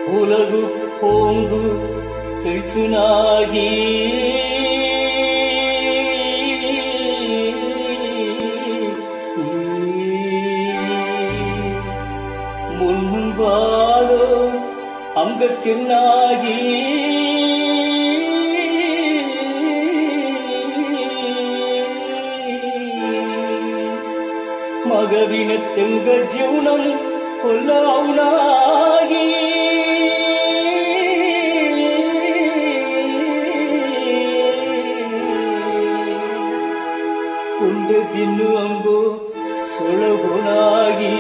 ಒಲಗು ಹೋಂಗು ತಿಳಿಸುನಾಗಿ ಮುನ್ನುಂಬಾದೋ ಅಂಗತ್ತಿನಾಗಿ ಮಗವಿನ ತೆಂಗ ಜೀವನಂ ಕೊಲ್ಲವನಾಗಿ ಉಂಡೆ ತಿನ್ನು ಅಂಬೋ ಸೊಳಗುಣಾಗಿ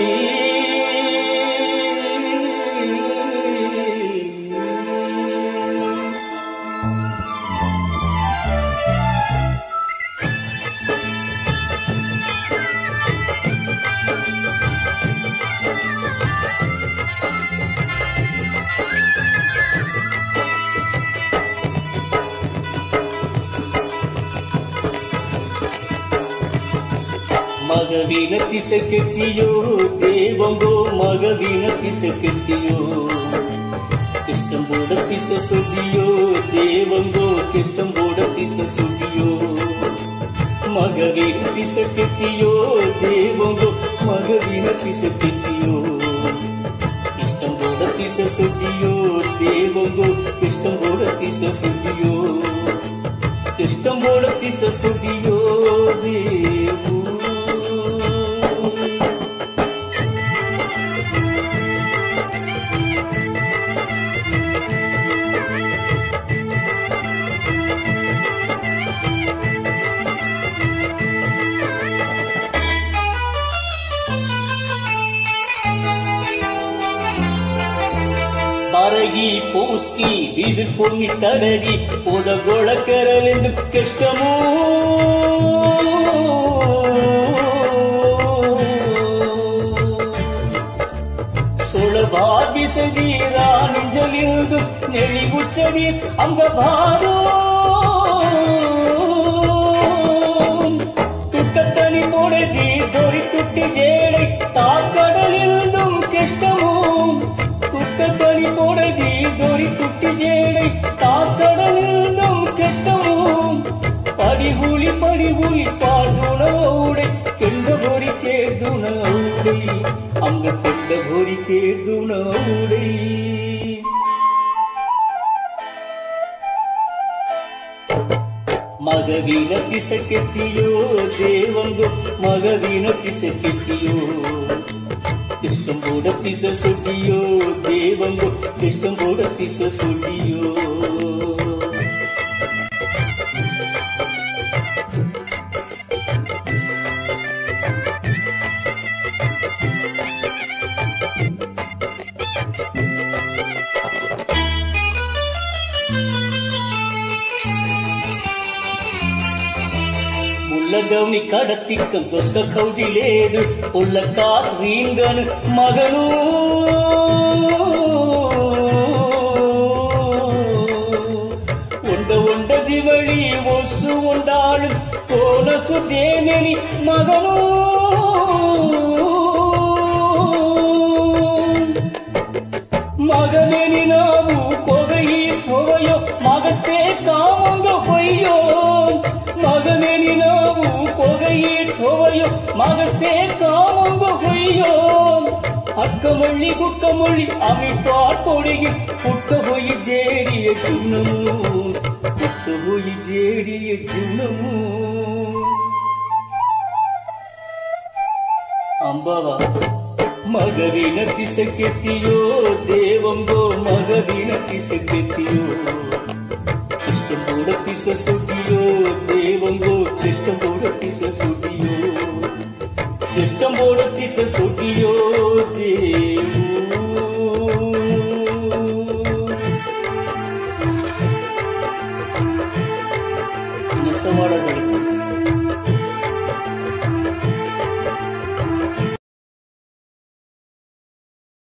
ಮಗವಿನ ತಿಸಕೆತ್ತಿಯೋ ದೇವಂಗೋ ಮಗವಿನ ತಿಸಕೆತ್ತಿಯೋ ಕಿಷ್ಟಂಬೋಡ ತಿಸ ಸುದಿಯೋ ದೇವಂಗೋ ಕಿಷ್ಟಂಬೋಡ ತಿಸ ಸುದಿಯೋ ಮಗವಿನ ತಿಸಕೆತ್ತಿಯೋ ದೇವಂಗೋ ಮಗವಿನ ತಿಸಕೆತ್ತಿಯೋ ಕಿಷ್ಟಂಬೋಡ ತಿಸ ಸುದಿಯೋ ದೇವಂಗೋ ಕಿಷ್ಟಂಬೋಡ ತಿಸ ಸುದಿಯೋ ಕಿಷ್ಟಂಬೋಡ ತಿಸ ಸುದಿಯೋ ದೇವು பரகி போஸ்கி இது பொன்னி தடரி உதகொள கரலிந்து கஷ்டமோ ಸುಳಭಾಗಿ ಸದೀರ ನಿಂಜಲಿಲ್ದು ನೆಳಿ ಉಚ್ಚದಿ ಅಂಗಭಾರೋ ತುಕ್ಕತ್ತನಿ பொழுதி பொறி துட்டி ஜேடை தாக்கடலிருந்தும் கஷ்டமும் துக்கத்தனி பொழுதி தொறி துட்டி ஜேடை தாக்கடலிருந்தும் கஷ்டமும் படிகுலி படிகுலி பாடுனவுடை கெண்ட பொறி கேதுனவுடை அங்க கெண்ட பொறி கேதுனவுடை ಮಗವಿನ ತಿಸಕೆತ್ತಿಯೋ ದೇವಂಗೋ ಮಗವಿನ ತಿಸಕೆತ್ತಿಯೋ ಇಷ್ಟಂಬೋಡ ತಿಸ ಸುಡಿಯೋ ದೇವಂಗೋ ಇಷ್ಟಂಬೋಡ ತಿಸ ಸುಡಿಯೋ ముల్లదౌని కడతిక్కం దొస్క కౌజి లేదు ఉల్ల కాస్ రీంగను మగను ఉండ ఉండ దివళి ఒస్సు ఉండాಳು కోనసు దేనిని మగను ಮಗನೇನಿ ನಾವು ಕೊಗಯಿ ತೊವೆಯೋ ಮಗಸ್ತೆ ಕಾವಂಗ ಹೊಯ್ಯೋ ಮಗನೇನಿ ನಾವು ಕೊಗಯಿ ತೊವೆಯೋ ಮಗಸ್ತೆ ಕಾವಂಗ ಹೊಯ್ಯೋ ಅಕ್ಕ ಮಳ್ಳಿ ಗುಕ್ಕ ಮಳ್ಳಿ ಅಮಿ ಪಾಟ್ పొడిగి పుట్ట పోయి జేడియ చున్నము పుట్ట పోయి జేడియ చున్నము ಅಂಬವ ಮಗವಿನ ತಿಸಕೆತ್ತಿಯೋ ದೇವಂಗೋ ಮಗವಿನ ತಿಸಕೆತ್ತಿಯೋ ಇಷ್ಟಂ ಕೂಡ ತಿಸ ಸುಡಿಯೋ ದೇವಂಗೋ ಇಷ್ಟಂ ಕೂಡ ತಿಸ ಸುಡಿಯೋ ಇಷ್ಟಂ ಕೂಡ ತಿಸ ಸುಡಿಯೋ ದೇವು ನೆಸವಾಡಗಳು